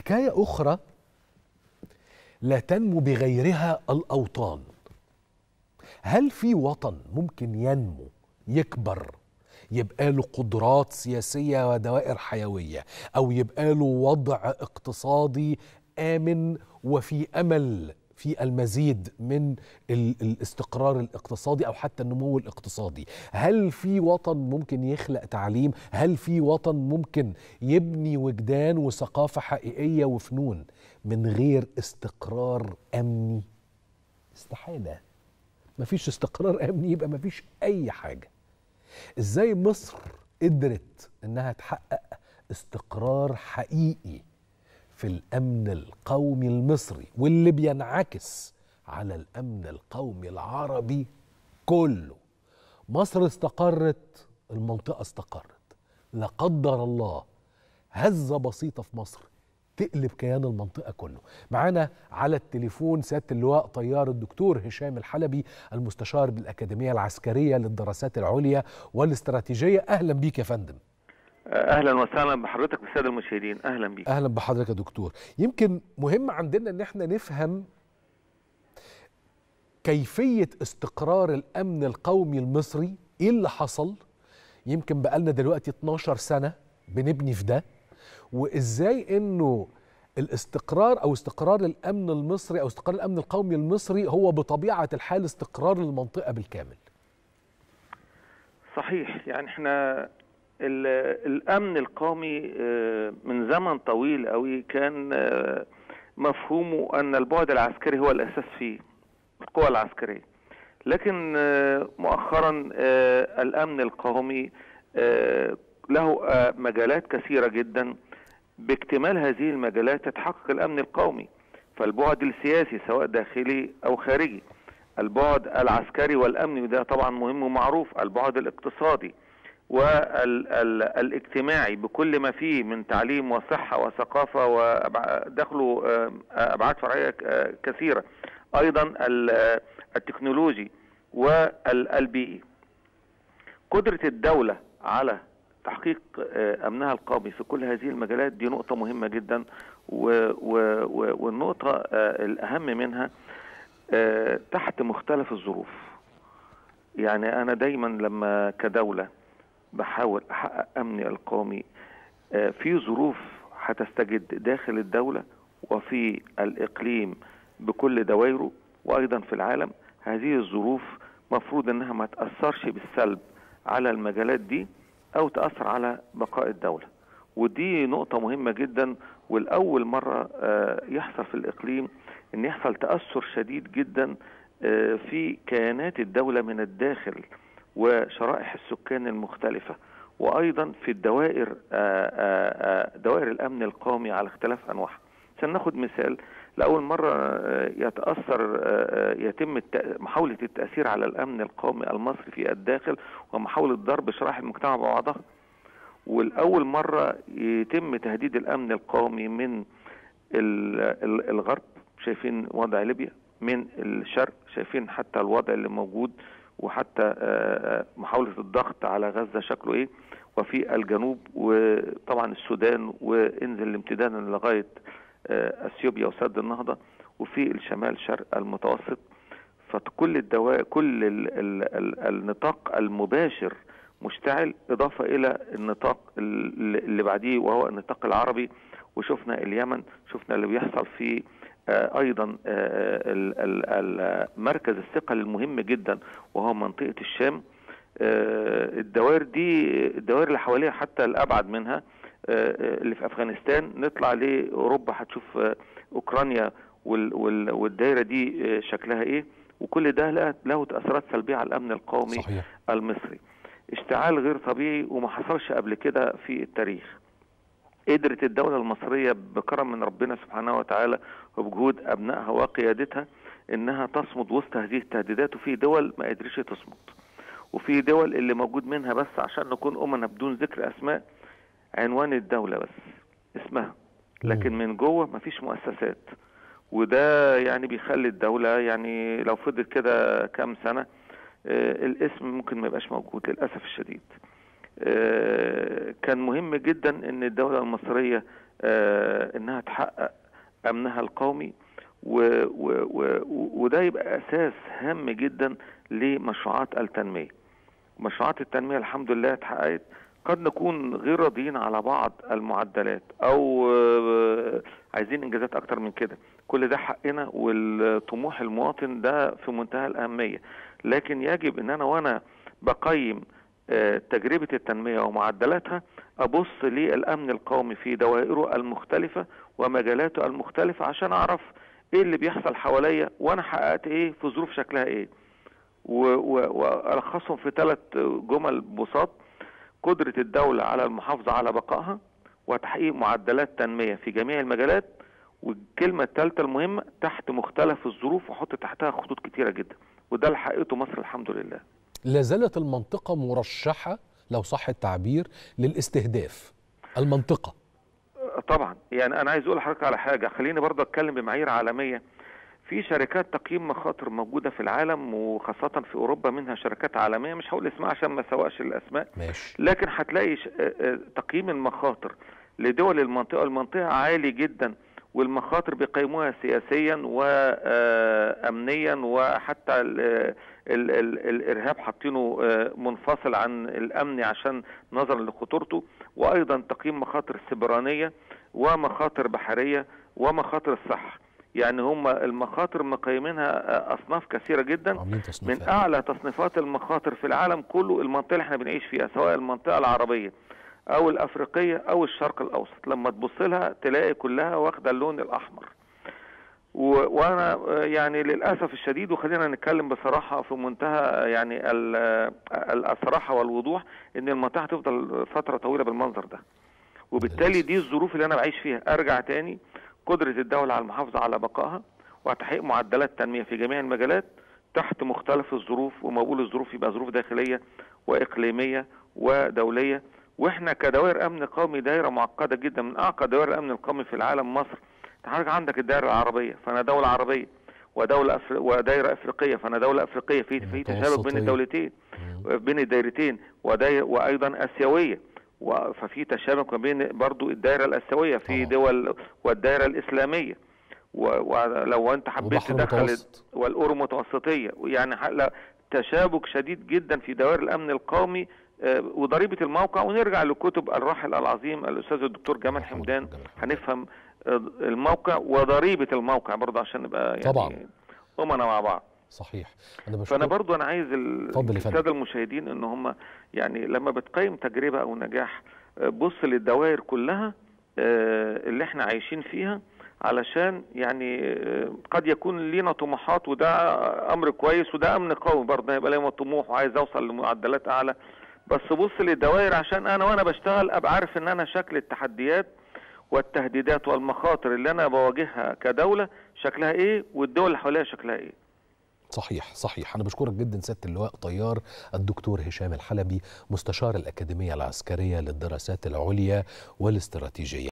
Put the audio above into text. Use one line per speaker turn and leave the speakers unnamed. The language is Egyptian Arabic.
حكايه اخرى لا تنمو بغيرها الاوطان هل في وطن ممكن ينمو يكبر يبقى له قدرات سياسيه ودوائر حيويه او يبقى له وضع اقتصادي امن وفي امل في المزيد من الاستقرار الاقتصادي او حتى النمو الاقتصادي هل في وطن ممكن يخلق تعليم هل في وطن ممكن يبني وجدان وثقافه حقيقيه وفنون من غير استقرار امني استحاله مفيش استقرار امني يبقى مفيش اي حاجه ازاي مصر قدرت انها تحقق استقرار حقيقي في الامن القومي المصري واللي بينعكس على الامن القومي العربي كله مصر استقرت المنطقه استقرت لا قدر الله هزه بسيطه في مصر تقلب كيان المنطقه كله معانا على التليفون سياده اللواء طيار الدكتور هشام الحلبي المستشار بالاكاديميه العسكريه للدراسات العليا والاستراتيجيه اهلا بيك يا فندم
اهلا وسهلا بحضرتك والساده المشاهدين اهلا بيك
اهلا بحضرتك يا دكتور يمكن مهم عندنا ان احنا نفهم كيفيه استقرار الامن القومي المصري ايه اللي حصل يمكن بقالنا دلوقتي 12 سنه بنبني في ده وازاي انه الاستقرار او استقرار الامن المصري او استقرار الامن القومي المصري هو بطبيعه الحال استقرار المنطقه بالكامل
صحيح يعني احنا الامن القومي من زمن طويل قوي كان مفهومه ان البعد العسكري هو الاساس فيه القوى العسكريه لكن مؤخرا الامن القومي له مجالات كثيره جدا باكتمال هذه المجالات يتحقق الامن القومي فالبعد السياسي سواء داخلي او خارجي البعد العسكري والامني وده طبعا مهم ومعروف البعد الاقتصادي والاجتماعي بكل ما فيه من تعليم وصحة وثقافة ودخله أبعاد فرعية كثيرة أيضا التكنولوجي والبيئي قدرة الدولة على تحقيق أمنها القومي في كل هذه المجالات دي نقطة مهمة جدا والنقطة الأهم منها تحت مختلف الظروف يعني أنا دايما لما كدولة بحاول احقق امني القومي في ظروف هتستجد داخل الدوله وفي الاقليم بكل دوائره وايضا في العالم هذه الظروف مفروض انها ما تاثرش بالسلب على المجالات دي او تاثر على بقاء الدوله ودي نقطه مهمه جدا والاول مره يحصل في الاقليم ان يحصل تاثر شديد جدا في كيانات الدوله من الداخل وشرائح السكان المختلفة وأيضا في الدوائر دوائر الأمن القومي على اختلاف أنواعها سناخد مثال لأول مرة يتأثر يتم محاولة التأثير على الأمن القومي المصري في الداخل ومحاولة ضرب شرائح المجتمع ببعضها والأول مرة يتم تهديد الأمن القومي من الغرب شايفين وضع ليبيا من الشرق شايفين حتى الوضع اللي موجود وحتى محاولة الضغط على غزة شكله ايه وفي الجنوب وطبعا السودان وانزل امتدادا لغاية اثيوبيا وسد النهضة وفي الشمال شرق المتوسط فكل الدواء كل ال ال ال النطاق المباشر مشتعل اضافة الى النطاق اللي بعديه وهو النطاق العربي وشفنا اليمن شفنا اللي بيحصل في آه ايضا آه مركز الثقل المهم جدا وهو منطقه الشام آه الدوائر دي الدوائر اللي حواليها حتى الابعد منها اللي في افغانستان نطلع لاوروبا هتشوف اوكرانيا والدائره دي شكلها ايه وكل ده له تاثيرات سلبيه على الامن القومي صحيح. المصري اشتعال غير طبيعي وما حصلش قبل كده في التاريخ قدرت الدولة المصرية بكرم من ربنا سبحانه وتعالى وبجهود أبنائها وقيادتها إنها تصمد وسط هذه التهديدات وفي دول ما قدرتش تصمد وفي دول اللي موجود منها بس عشان نكون أمنا بدون ذكر أسماء عنوان الدولة بس اسمها لكن من جوه مفيش مؤسسات وده يعني بيخلي الدولة يعني لو فضل كده كام سنة آه الاسم ممكن ما يبقاش موجود للأسف الشديد كان مهم جدا ان الدولة المصرية آه، انها تحقق امنها القومي و و و وده يبقى اساس هام جدا لمشروعات التنميه. مشروعات التنميه الحمد لله اتحققت قد نكون غير راضيين على بعض المعدلات او آه، عايزين انجازات اكتر من كده كل ده حقنا والطموح المواطن ده في منتهى الاهميه لكن يجب ان انا وانا بقيم آه، تجربه التنميه ومعدلاتها ابص للامن القومي في دوائره المختلفه ومجالاته المختلفه عشان اعرف ايه اللي بيحصل حواليا وانا حققت ايه في ظروف شكلها ايه و- و- والخصهم في ثلاث جمل بساط قدرة الدولة على المحافظة على بقائها وتحقيق معدلات تنمية في جميع المجالات والكلمة الثالثة المهمة تحت مختلف الظروف وحط تحتها خطوط كتيرة جدا وده اللي حققته مصر الحمد لله
لا زالت المنطقة مرشحة لو صح التعبير للاستهداف المنطقة
طبعا يعني انا عايز اقول لحضرتك على حاجه خليني برضه اتكلم بمعايير عالميه في شركات تقييم مخاطر موجوده في العالم وخاصه في اوروبا منها شركات عالميه مش هقول اسمها عشان ما اسوقش الاسماء
ماشي
لكن هتلاقي ش- آه، آه، تقييم المخاطر لدول المنطقه المنطقه عالي جدا والمخاطر بيقيموها سياسيا وامنيا وحتى ال ال ال الارهاب حاطينه آه، منفصل عن الامن عشان نظرا لخطورته وايضا تقييم مخاطر السبرانيه ومخاطر بحريه ومخاطر الصحه يعني هم المخاطر مقيمينها آه، اصناف كثيره جدا
عاملين
من
تصنيفات
اعلى تصنيفات المخاطر في العالم كله المنطقه اللي احنا بنعيش فيها سواء المنطقه العربيه او الافريقيه او الشرق الاوسط لما تبص لها تلاقي كلها واخده اللون الاحمر و- وانا آه، يعني للاسف الشديد وخلينا نتكلم بصراحه في منتهى يعني ال- آه، الصراحه والوضوح ان المنطقه هتفضل فتره طويله بالمنظر ده وبالتالي دي الظروف اللي انا بعيش فيها ارجع تاني قدره الدوله على المحافظه على بقائها وتحقيق معدلات تنميه في جميع المجالات تحت مختلف الظروف وما بقول الظروف يبقى ظروف داخليه واقليميه ودوليه واحنا كدوائر امن قومي دايره معقده جدا من اعقد دوائر الامن القومي في العالم مصر حضرتك عندك الدائره العربيه فانا دوله عربيه ودوله أفر... ودايره افريقيه فانا دوله افريقيه في في تشابك بين
متوسطية.
الدولتين
مم.
بين الدايرتين وداي... وايضا اسيويه و- ففي تشابك ما بين برضو الدائره الاسيويه في
طبعا.
دول والدائره الاسلاميه و- ولو انت حبيت
وبحر
تدخل
متوسط
والاورو متوسطيه يعني ح- لا- تشابك شديد جدا في دوائر الامن القومي آه، وضريبه الموقع ونرجع لكتب الراحل العظيم الاستاذ الدكتور جمال حمدان هنفهم آه، الموقع وضريبه الموقع برضه عشان نبقى يعني
طبعا.
امنا مع بعض
صحيح انا
فانا
بشكر
برضو انا عايز ال-
اتفضل يا فندم.
الساده المشاهدين ان هم يعني لما بتقيم تجربه او نجاح آه، بص للدوائر كلها آه، اللي احنا عايشين فيها علشان يعني آه، قد يكون لينا طموحات وده امر كويس وده امن قومي برضه هيبقى ليا طموح وعايز اوصل لمعدلات اعلى بس بص للدوائر عشان انا وانا بشتغل ابقى عارف ان انا شكل التحديات والتهديدات والمخاطر اللي انا بواجهها كدوله شكلها ايه والدول اللي حواليها شكلها ايه
صحيح صحيح أنا بشكرك جدا سيادة اللواء طيار الدكتور هشام الحلبي مستشار الأكاديمية العسكرية للدراسات العليا والاستراتيجية